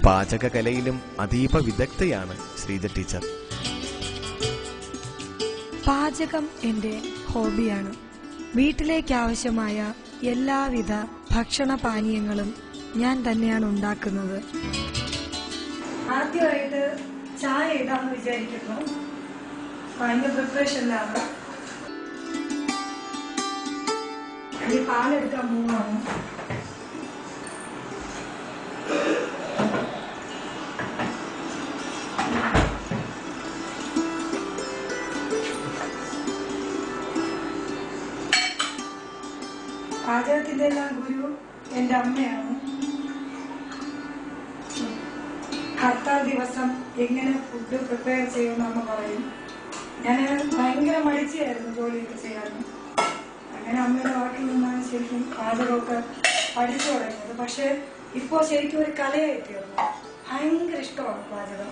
പാചകകലയിലും അതീവ വിദഗ്ധയാണ് ശ്രീജ ടീച്ചർ പാചകം എന്റെ ഹോബിയാണ് വീട്ടിലേക്ക് ആവശ്യമായ എല്ലാവിധ ഭക്ഷണ പാനീയങ്ങളും ഞാൻ തന്നെയാണ് ഉണ്ടാക്കുന്നത് ആദ്യമായിട്ട് ചായ ഇടാന്ന് വിചാരിക്കുന്നു അതിന്റെ പ്രിപ്പറേഷനിലാണ് ഈ പാലെടുക്കാൻ പോവാണ് പാചകത്തിന്റെ എല്ലാം ഗുരു എന്റെ അമ്മയാണ് ഹർത്താൽ ദിവസം എങ്ങനെ ഫുഡ് പ്രിപ്പയർ ചെയ്യുമെന്ന് അമ്മ പറയും ഞാൻ ഭയങ്കര മടിച്ചായിരുന്നു ജോലിയൊക്കെ ചെയ്യാൻ അങ്ങനെ അമ്മയുടെ വാക്കിൽ നിന്നാണ് ശരിക്കും പാചകമൊക്കെ പഠിച്ചു തുടങ്ങിയത് പക്ഷെ ഇപ്പോ ശരിക്കും ഒരു കലയായി തീർന്നു ഭയങ്കര ഇഷ്ടമാണ് പാചകം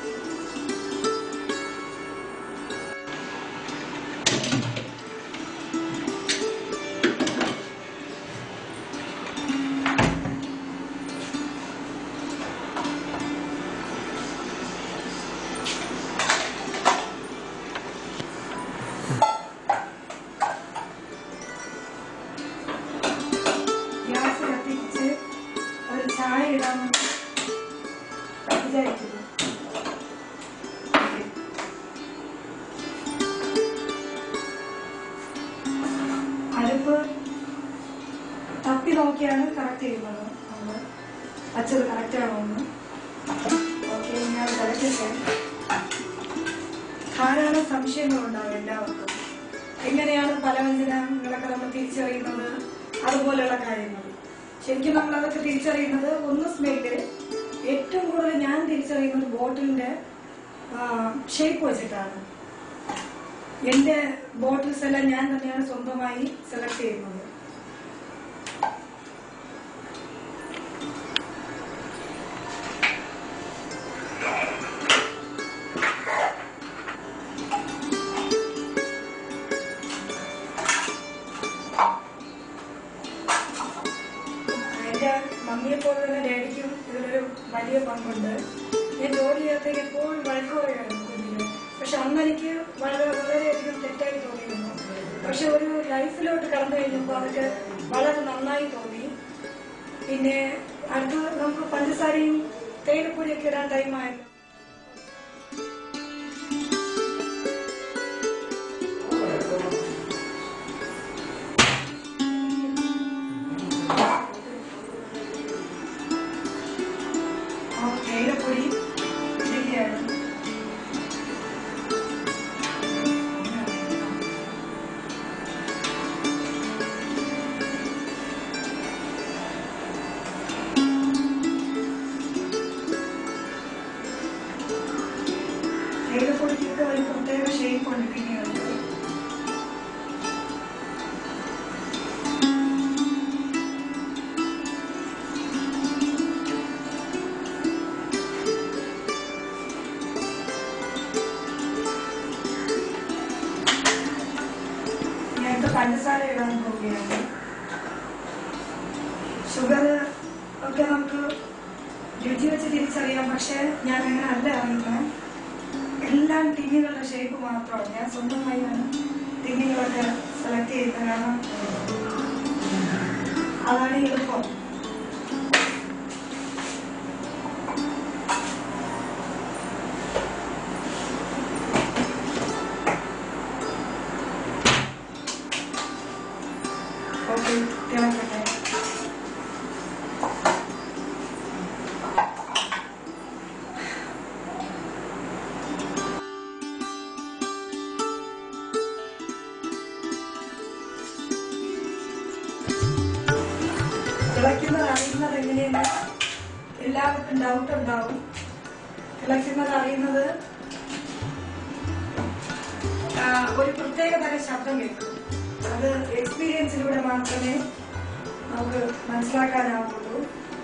ഗ്യാസ് കത്തിച്ച് ഒരു ചായ ഇടാമെന്ന് വിചാരിക്കുന്നു അടുപ്പ് തപ്പി നോക്കിയാണ് കറക്റ്റ് ചെയ്യുന്നത് നമ്മള് വച്ചത് കറക്റ്റ് ആണോ എന്ന് ഓക്കെ ഞാൻ തിരക്കട്ടെ ധാരാളം സംശയങ്ങളുണ്ടാവും എല്ലാവർക്കും എങ്ങനെയാണ് പലവ്യഞ്ജനങ്ങളൊക്കെ നമ്മൾ തിരിച്ചറിയുന്നത് അതുപോലെയുള്ള കാര്യങ്ങൾ ശരിക്കും നമ്മൾ അതൊക്കെ തിരിച്ചറിയുന്നത് ഒന്ന് സ്മെല്ല് ഏറ്റവും കൂടുതൽ ഞാൻ തിരിച്ചറിയുന്നത് ബോട്ടിലിന്റെ ഷേപ്പ് വെച്ചിട്ടാണ് എന്റെ ബോട്ടിൽസ് എല്ലാം ഞാൻ തന്നെയാണ് സ്വന്തമായി സെലക്ട് ചെയ്യുന്നത് എന്റെ മമ്മിയെ പോലെ തന്നെ ഡാഡിക്കും ഇതിലൊരു വലിയ പങ്കുണ്ട് ഞാൻ ജോലി ചെയ്യാത്തേക്ക് എപ്പോഴും വഴക്ക് പറയുമായിരുന്നു കുഞ്ഞിന് പക്ഷെ അന്ന് എനിക്ക് വളരെ വളരെയധികം തെറ്റായി തോന്നിയിരുന്നു പക്ഷെ ഒരു ലൈഫിലോട്ട് കടന്നു കഴിഞ്ഞപ്പോൾ അതൊക്കെ വളരെ നന്നായി തോന്നി പിന്നെ അടുത്ത് നമുക്ക് പഞ്ചസാരയും തേയിലപ്പൊടിയൊക്കെ ഇടാൻ ടൈമായല്ലോ ആ തേയിലപ്പൊടി ശരിയാണ് തേയിലപ്പൊടിക്കൊക്കെ ഒരു പ്രത്യേക ഷേപ്പ് ഉണ്ട് പിന്നെയുണ്ട് ഞാനിപ്പോ പഞ്ചസാര ഇടാൻ പോവുകയാണ് ഷുഗർ ഒക്കെ നമുക്ക് രുചി വെച്ച് തിരിച്ചറിയാം പക്ഷെ ഞാൻ അങ്ങനെ അല്ല അറിയുന്നത് എല്ലാം ടിന്നുകളുടെ ഷേപ്പ് മാത്രമാണ് ഞാൻ സ്വന്തമായാണ് ടിന്നുകളൊക്കെ സെലക്ട് ചെയ്യുന്നത് കാരണം അതാണ് എളുപ്പം ഓക്കെ തിളക്കട്ടെ തിളയ്ക്കുന്നത് അറിയുന്നത് എങ്ങനെയെന്ന് എല്ലാവർക്കും ഡൗട്ട് ഉണ്ടാവും തിളയ്ക്കുന്നത് അറിയുന്നത് ആ, ഒരു പ്രത്യേക തരം ശബ്ദം കേൾക്കും അത് എക്സ്പീരിയൻസിലൂടെ മാത്രമേ നമുക്ക് മനസ്സിലാക്കാനാവുള്ളൂ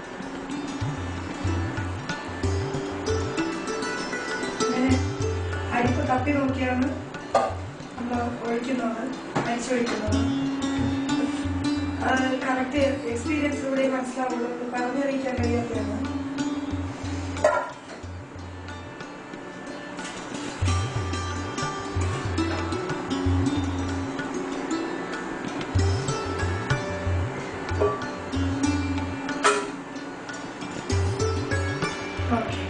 ഇങ്ങനെ അരിപ്പ് തപ്പി നോക്കിയാണ് നമ്മൾ ഒഴിക്കുന്നത് അരിച്ചൊഴിക്കുന്നത് അത് കറക്റ്റ് എക്സ്പീരിയൻസിലൂടെ മനസ്സിലാവുള്ളൂ അത് പറഞ്ഞറിയിക്കാൻ കഴിയാത്തതാണ് ഓക്കെ